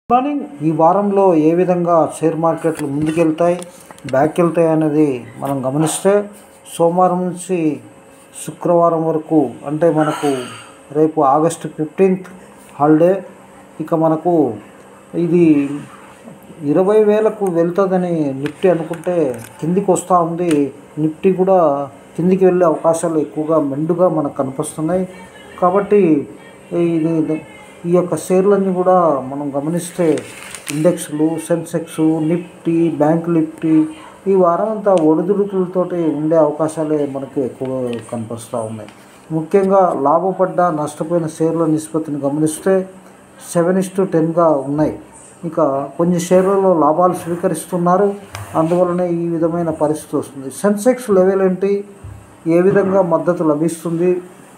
morning ఈ వారంలో ఏ విధంగా షేర్ మార్కెట్లు ముందుకెళ్తాయి బ్యాక్ వెళ్తాయి అనేది మనం గమనిస్తే సోమవారం నుంచి శుక్రవారం వరకు అంటే మనకు రేపు ఆగస్టు ఫిఫ్టీన్త్ హాలిడే ఇక మనకు ఇది ఇరవై వేలకు వెళ్తుందని నిఫ్టీ అనుకుంటే కిందికి వస్తూ ఉంది నిఫ్టీ కూడా కిందికి వెళ్ళే అవకాశాలు ఎక్కువగా మెండుగా మనకు కనిపిస్తున్నాయి కాబట్టి ఇది ఈ యొక్క షేర్లన్నీ కూడా మనం గమనిస్తే ఇండెక్స్లు సెన్సెక్స్ నిఫ్టీ బ్యాంక్ నిఫ్టీ ఈ వారం అంతా ఒడిదుడుకులతోటి ఉండే అవకాశాలే మనకి ఎక్కువ కనిపిస్తూ ఉన్నాయి ముఖ్యంగా లాభపడ్డ నష్టపోయిన షేర్ల నిష్పత్తిని గమనిస్తే సెవెన్ ఇస్ టు టెన్గా ఉన్నాయి ఇక కొన్ని షేర్లలో లాభాలు స్వీకరిస్తున్నారు అందువలనే ఈ విధమైన పరిస్థితి వస్తుంది సెన్సెక్స్ లెవెల్ ఏంటి ఏ విధంగా మద్దతు లభిస్తుంది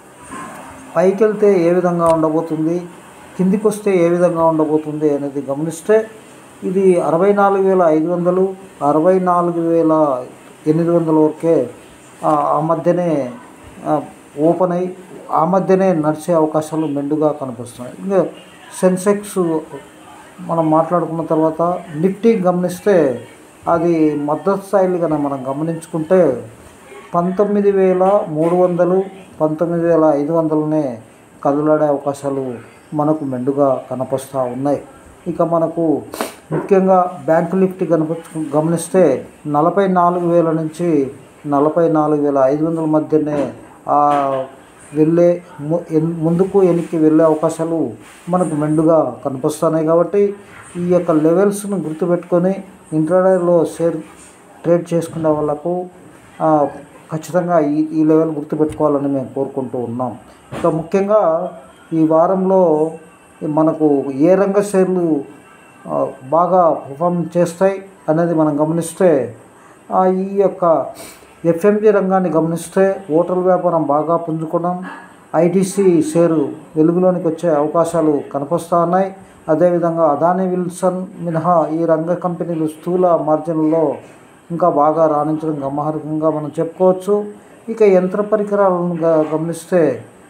పైకి వెళ్తే ఏ విధంగా ఉండబోతుంది కిందికి వస్తే ఏ విధంగా ఉండబోతుంది అనేది గమనిస్తే ఇది అరవై నాలుగు వేల ఐదు వందలు అరవై నాలుగు వేల ఎనిమిది వందల వరకే ఆ ఆ మధ్యనే ఆ, ఓపెన్ అయ్యి ఆ మధ్యనే నడిచే అవకాశాలు మెండుగా కనిపిస్తున్నాయి ఇంకా సెన్సెక్స్ మనం మాట్లాడుకున్న తర్వాత నిఫ్టీ గమనిస్తే అది మద్దతు స్థాయిలు కనుక మనం గమనించుకుంటే పంతొమ్మిది వేల మూడు వందలు పంతొమ్మిది వేల ఐదు వందలనే కదులాడే అవకాశాలు మనకు మెండుగా కనపస్తూ ఉన్నాయి ఇక మనకు ముఖ్యంగా బ్యాంకు నిఫ్టీ కనిపించు గమనిస్తే నలభై నాలుగు వేల నుంచి నలభై నాలుగు వేల ఐదు వందల మధ్యనే ఆ వెళ్ళే ము- ఎన్- ముందుకు వెనక్కి వెళ్ళే అవకాశాలు మనకు మెండుగా కనిపిస్తున్నాయి కాబట్టి ఈ యొక్క లెవెల్స్ను గుర్తుపెట్టుకొని ఇంట్రాడేలో షేర్ ట్రేడ్ చేసుకునే వాళ్ళకు ఆ, ఖచ్చితంగా ఈ ఈ లెవెల్ గుర్తుపెట్టుకోవాలని మేము కోరుకుంటూ ఉన్నాం ఇంకా ముఖ్యంగా ఈ వారంలో మనకు ఏ రంగ షేర్లు ఆ, బాగా పర్ఫామ్ చేస్తాయి అనేది మనం గమనిస్తే ఆ, ఈ యొక్క ఎఫ్ఎంజి రంగాన్ని గమనిస్తే హోటల్ వ్యాపారం బాగా పుంజుకోవడం ఐటీసీ షేరు వెలుగులోనికి వచ్చే అవకాశాలు కనిపిస్తూ ఉన్నాయి అదేవిధంగా అదానీ విల్సన్ మినహా ఈ రంగ కంపెనీలు స్థూల మార్జిన్లలో ఇంకా బాగా రాణించడం గమనార్హంగా మనం చెప్పుకోవచ్చు ఇక యంత్ర పరికరాలను గ- గమనిస్తే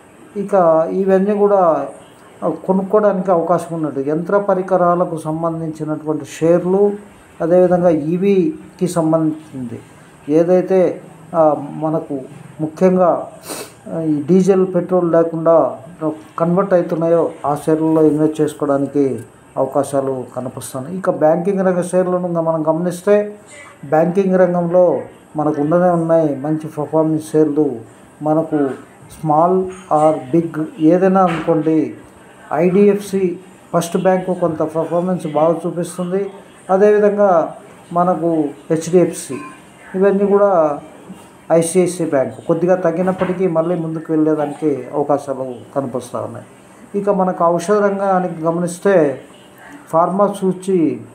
ఇక ఇవన్నీ కూడా కొనుక్కోవడానికి అవకాశం ఉన్నది యంత్ర పరికరాలకు సంబంధించినటువంటి షేర్లు అదేవిధంగా ఈవీకి సంబంధించింది ఏదైతే ఆ, మనకు ముఖ్యంగా ఆ, ఈ డీజిల్ పెట్రోల్ లేకుండా కన్వర్ట్ అవుతున్నాయో ఆ షేర్లలో ఇన్వెస్ట్ చేసుకోవడానికి అవకాశాలు కనిపిస్తున్నాయి ఇక బ్యాంకింగ్ రంగ షేర్లను గ- మనం గమనిస్తే బ్యాంకింగ్ రంగంలో మనకు ఉండనే ఉన్నాయి మంచి పర్ఫార్మెన్స్ షేర్లు మనకు స్మాల్ ఆర్ బిగ్ ఏదైనా అనుకోండి ఐడిఎఫ్సి ఫస్ట్ బ్యాంకు కొంత పర్ఫార్మెన్స్ బాగా చూపిస్తుంది అదేవిధంగా మనకు హెచ్డిఎఫ్సి ఇవన్నీ కూడా ఐసిఐసిఐ బ్యాంకు కొద్దిగా తగ్గినప్పటికీ మళ్ళీ ముందుకు వెళ్ళేదానికి అవకాశాలు కనిపిస్తూ ఉన్నాయి ఇక మనకు ఔషధ రంగానికి గమనిస్తే ఫార్మా సూచి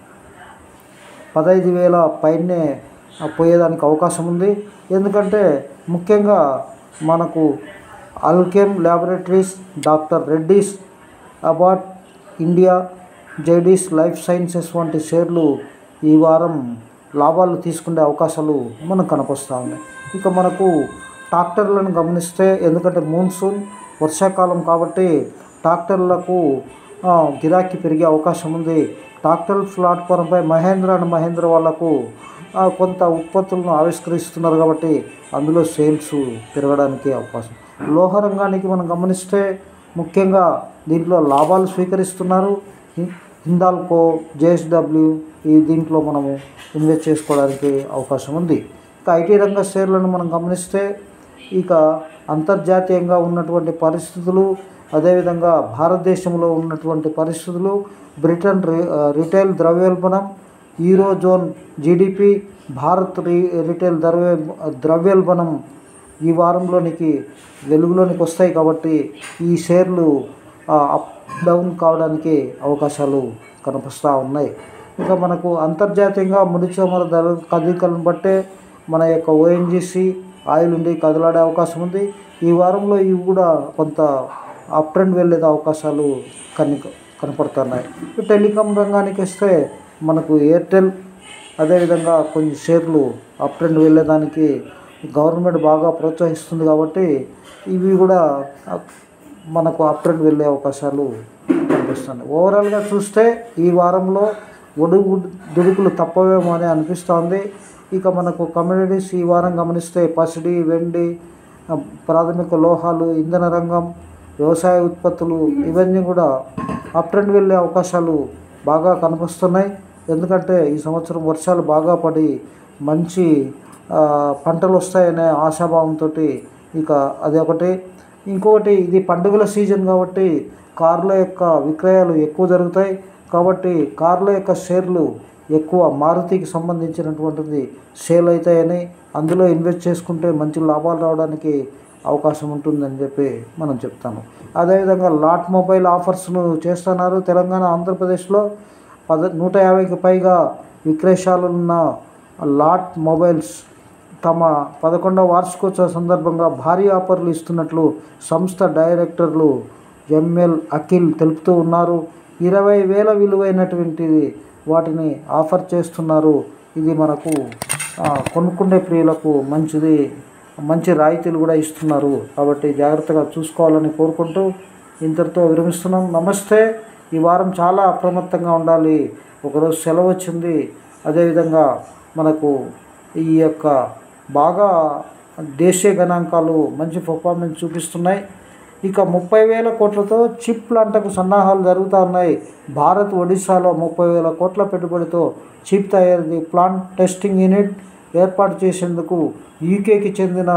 పదహైదు వేల పైనే పోయేదానికి అవకాశం ఉంది ఎందుకంటే ముఖ్యంగా మనకు Alkem laboratories doctor Reddy's Abbott India Zydus life sciences వంటి షేర్లు ఈ వారం లాభాలు తీసుకునే అవకాశాలు మనకు కనిపిస్తూ ఉన్నాయి ఇక మనకు ట్రాక్టర్లను గమనిస్తే ఎందుకంటే మూన్సూన్ వర్షాకాలం కాబట్టి ట్రాక్టర్లకు ఆ, గిరాకీ పెరిగే అవకాశం ఉంది ట్రాక్టర్ ప్లాట్ఫారంపై మహేంద్ర అండ్ మహేంద్ర వాళ్ళకు ఆ, కొంత ఉత్పత్తులను ఆవిష్కరిస్తున్నారు కాబట్టి అందులో సేల్స్ పెరగడానికి అవకాశం లోహ రంగానికి మనం గమనిస్తే ముఖ్యంగా దీంట్లో లాభాలు స్వీకరిస్తున్నారు హిం- హిందాల్కో జేఎస్డబ్ల్యూ ఈ దీంట్లో మనము ఇన్వెస్ట్ చేసుకోవడానికి అవకాశం ఉంది ఇక ఐటీ రంగ షేర్లను మనం గమనిస్తే ఇక అంతర్జాతీయంగా ఉన్నటువంటి పరిస్థితులు అదేవిధంగా భారతదేశంలో ఉన్నటువంటి పరిస్థితులు బ్రిటన్ రి- ఆ, రిటైల్ ద్రవ్యోల్బణం యూరో జోన్ జీడిపి భారత్ రి రిటైల్ ద్రవ్య ద్రవ్యోల్బణం ఈ వారంలోనికి వెలుగులోనికి వస్తాయి కాబట్టి ఈ షేర్లు ఆ, అప్ డౌన్ కావడానికి అవకాశాలు కనిపిస్తూ ఉన్నాయి ఇక మనకు అంతర్జాతీయంగా ముడి చమురు ధర కదలికలను బట్టే మన యొక్క ఓఎన్జీసీ ఆయిల్ ఉండి కదలాడే అవకాశం ఉంది ఈ వారంలో ఇవి కూడా కొంత అప్ ట్రెండ్ వెళ్ళే అవకాశాలు కని కనపడుతున్నాయి ఇక టెలికాం రంగానికి వస్తే మనకు ఎయిర్టెల్ అదేవిధంగా కొన్ని షేర్లు అప్ ట్రెండ్ వెళ్ళేదానికి గవర్నమెంట్ బాగా ప్రోత్సహిస్తుంది కాబట్టి ఇవి కూడా మనకు అప్ ట్రెండ్ వెళ్ళే అవకాశాలు కనిపిస్తాయి తెలియజేస్తుంది ఓవరాల్గా చూస్తే ఈ వారంలో ఒడుగు దుడుకులు తప్పవేమో అని అనిపిస్తోంది ఇక మనకు కమ్యూనిటీస్ ఈ వారం గమనిస్తే పసిడి వెండి ఆ, ప్రాథమిక లోహాలు ఇంధన రంగం వ్యవసాయ ఉత్పత్తులు ఇవన్నీ కూడా అప్ ట్రెండ్ వెళ్ళే అవకాశాలు బాగా కనిపిస్తున్నాయి ఎందుకంటే ఈ సంవత్సరం వర్షాలు బాగా పడి మంచి ఆ, పంటలు వస్తాయనే ఆశాభావంతో ఇక అది ఒకటి ఇంకొకటి ఇది పండుగల సీజన్ కాబట్టి కార్ల యొక్క విక్రయాలు ఎక్కువ జరుగుతాయి కాబట్టి కార్ల యొక్క షేర్లు ఎక్కువ మారుతికి సంబంధించినటువంటిది సేల్ అవుతాయని అందులో ఇన్వెస్ట్ చేసుకుంటే మంచి లాభాలు రావడానికి అవకాశం ఉంటుందని చెప్పి మనం చెప్తాము అదేవిధంగా లాట్ మొబైల్ ఆఫర్స్ను చేస్తున్నారు తెలంగాణ ఆంధ్రప్రదేశ్లో పద నూట యాభైకి పైగా విక్రయశాలలున్న లాట్ మొబైల్స్ తమ పదకొండవ వార్షికోత్సవ సందర్భంగా భారీ ఆఫర్లు ఇస్తున్నట్లు సంస్థ డైరెక్టర్లు ఎంఎల్ అఖిల్ తెలుపుతూ ఉన్నారు ఇరవై వేల విలువైనటువంటిది వాటిని ఆఫర్ చేస్తున్నారు ఇది మనకు ఆ, కొనుక్కునే ప్రియులకు మంచిది మంచి రాయితీలు కూడా ఇస్తున్నారు కాబట్టి జాగ్రత్తగా చూసుకోవాలని కోరుకుంటూ ఇంతటితో విరమిస్తున్నాం నమస్తే ఈ వారం చాలా అప్రమత్తంగా ఉండాలి ఒకరోజు సెలవు వచ్చింది అదేవిధంగా మనకు ఈ యొక్క బాగా దేశీయ గణాంకాలు మంచి పర్ఫార్మెన్స్ చూపిస్తున్నాయి ఇక ముప్పై వేల కోట్లతో చిప్ ప్లాంట్కు సన్నాహాలు జరుగుతూ ఉన్నాయి భారత్ ఒడిశాలో ముప్పై వేల కోట్ల పెట్టుబడితో చిప్ తయారీ ప్లాంట్ టెస్టింగ్ యూనిట్ ఏర్పాటు చేసేందుకు యూకేకి చెందిన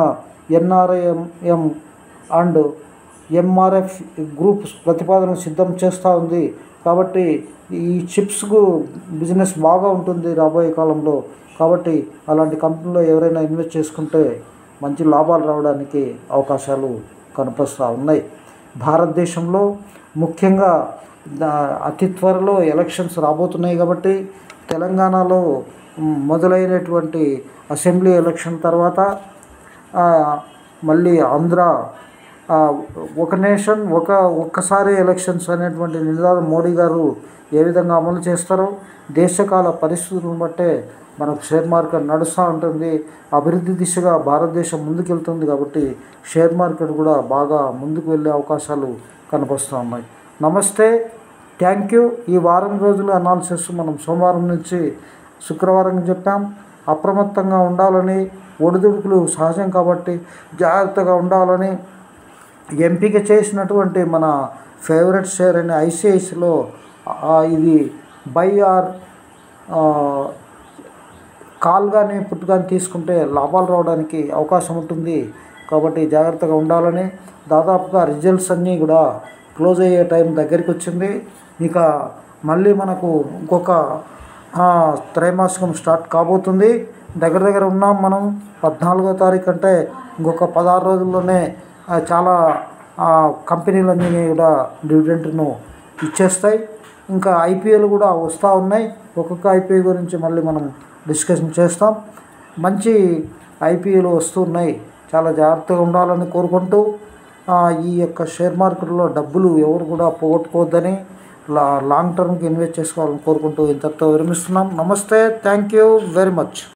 ఎన్ఆర్ఐఎం అండ్ ఎంఆర్ఎఫ్ గ్రూప్ ప్రతిపాదన సిద్ధం చేస్తూ ఉంది కాబట్టి ఈ చిప్స్కు బిజినెస్ బాగా ఉంటుంది రాబోయే కాలంలో కాబట్టి అలాంటి కంపెనీలో ఎవరైనా ఇన్వెస్ట్ చేసుకుంటే మంచి లాభాలు రావడానికి అవకాశాలు కనిపిస్తూ ఉన్నాయి భారతదేశంలో ముఖ్యంగా దా- అతి త్వరలో ఎలక్షన్స్ రాబోతున్నాయి కాబట్టి తెలంగాణలో మ్, మొదలైనటువంటి అసెంబ్లీ ఎలక్షన్ తర్వాత ఆ, మళ్ళీ ఆంధ్ర ఆ, ఒక నేషన్ ఒక ఒక్కసారి ఎలక్షన్స్ అనేటువంటి నినాదం మోడీ గారు ఏ విధంగా అమలు చేస్తారో దేశకాల పరిస్థితులను బట్టే మనకు షేర్ మార్కెట్ నడుస్తూ ఉంటుంది అభివృద్ధి దిశగా భారతదేశం ముందుకెళ్తుంది కాబట్టి షేర్ మార్కెట్ కూడా బాగా ముందుకు వెళ్ళే అవకాశాలు కనిపిస్తూ ఉన్నాయి నమస్తే థ్యాంక్ యూ ఈ వారం రోజుల అనాలిసిస్ మనం సోమవారం నుంచి శుక్రవారం చెప్పాం అప్రమత్తంగా ఉండాలని ఒడిదుడుకులు సహజం కాబట్టి జాగ్రత్తగా ఉండాలని ఎంపిక చేసినటువంటి మన ఫేవరెట్ షేర్ అనే ఐసిఐసిలో ఇది బై ఆర్ కాల్ కానీ పుట్ కానీ తీసుకుంటే లాభాలు రావడానికి అవకాశం ఉంటుంది కాబట్టి జాగ్రత్తగా ఉండాలని దాదాపుగా రిజల్ట్స్ అన్నీ కూడా క్లోజ్ అయ్యే టైం దగ్గరికి వచ్చింది ఇక మళ్ళీ మనకు ఇంకొక ఆ, త్రైమాసికం స్టార్ట్ కాబోతుంది దగ్గర దగ్గర ఉన్నాం మనం పద్నాలుగో తారీఖు అంటే ఇంకొక పదహారు రోజుల్లోనే ఆ, చాలా ఆ, కంపెనీలన్నీ కూడా డివిడెంట్ను ఇచ్చేస్తాయి ఇంకా ఐపీఎల్ కూడా వస్తూ ఉన్నాయి ఒక్కొక్క ఐపీఎల్ గురించి మళ్ళీ మనం డిస్కషన్ చేస్తాం మంచి ఐపీఎల్ వస్తున్నాయి చాలా జాగ్రత్తగా ఉండాలని కోరుకుంటూ ఆ, ఈ యొక్క షేర్ మార్కెట్లో డబ్బులు ఎవరు కూడా పోగొట్టుకోవద్దని లా లాంగ్ టర్మ్కి ఇన్వెస్ట్ చేసుకోవాలని కోరుకుంటూ ఇంతటితో విరమిస్తున్నాం నమస్తే థ్యాంక్ యూ వెరీ మచ్